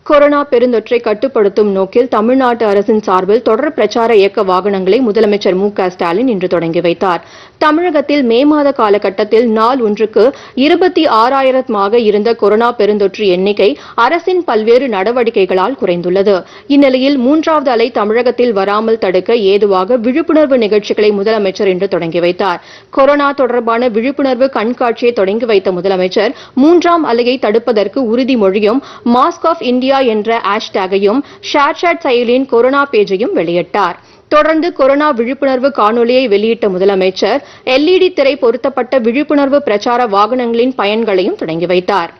corona பெருந்தொற்றை கட்டுப்படுத்தும் நோக்கில் தமிழ்நாட்டு அரசின் சார்பில் தொடர் பிரச்சார இயக்க வாகனங்களை முதலமைச்சர் மு க ஸ்டாலின் இன்று தொடங்கி வைத்தார் தமிழகத்தில் மே மாத காலகட்டத்தில் நாள் ஒன்றுக்கு இருபத்தி ஆறாயிரமாக இருந்த கொரோனா பெருந்தொற்று எண்ணிக்கை அரசின் பல்வேறு நடவடிக்கைகளால் குறைந்துள்ளது இந்நிலையில் மூன்றாவது அலை தமிழகத்தில் வராமல் தடுக்க ஏதுவாக விழிப்புணர்வு நிகழ்ச்சிகளை முதலமைச்சர் இன்று தொடங்கி வைத்தார் கொரோனா தொடர்பான விழிப்புணர்வு கண்காட்சியை தொடங்கி வைத்த முதலமைச்சர் மூன்றாம் அலையை தடுப்பதற்கு உறுதிமொழியும் மாஸ்க் ஆஃப் இந்தியா என்ற ஹேஷ்டேகையும் ஷேர் சாட் செயலியின் கொரோனா பேஜையும் வெளியிட்டார் தொடர்ந்து கொரோனா விழிப்புணர்வு காணொலியை வெளியிட்ட முதலமைச்சர் எல்இடி திரை பொருத்தப்பட்ட விழிப்புணர்வு பிரச்சார வாகனங்களின் பயன்களையும் தொடங்கி வைத்தார்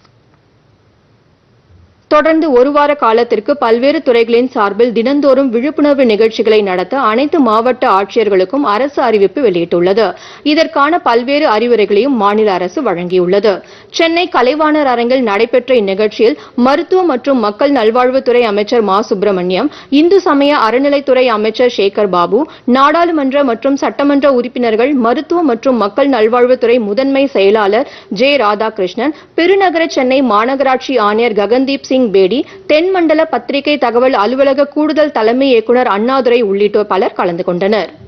தொடர்ந்து ஒரு வார காலத்திற்கு பல்வேறு துறைகளின் சார்பில் தினந்தோறும் விழிப்புணர்வு நிகழ்ச்சிகளை நடத்த அனைத்து மாவட்ட ஆட்சியர்களுக்கும் அரசு அறிவிப்பு வெளியிட்டுள்ளது இதற்கான பல்வேறு அறிவுரைகளையும் மாநில அரசு வழங்கியுள்ளது சென்னை கலைவாணர் அரங்கில் நடைபெற்ற இந்நிகழ்ச்சியில் மருத்துவ மற்றும் மக்கள் நல்வாழ்வுத்துறை அமைச்சர் மா சுப்பிரமணியம் இந்து சமய அறநிலைத்துறை அமைச்சர் சேகர் பாபு நாடாளுமன்ற மற்றும் சட்டமன்ற உறுப்பினர்கள் மருத்துவ மற்றும் மக்கள் நல்வாழ்வுத்துறை முதன்மை செயலாளர் ஜே ராதாகிருஷ்ணன் பெருநகர சென்னை மாநகராட்சி ஆணையர் ககன்தீப் சிங் பேடி தென்மண்டல பத்திரிகை தகவல் அலுவலக கூடுதல் தலைமை இயக்குநர் அண்ணாதுரை உள்ளிட்டோர் பலர் கலந்து கொண்டனர்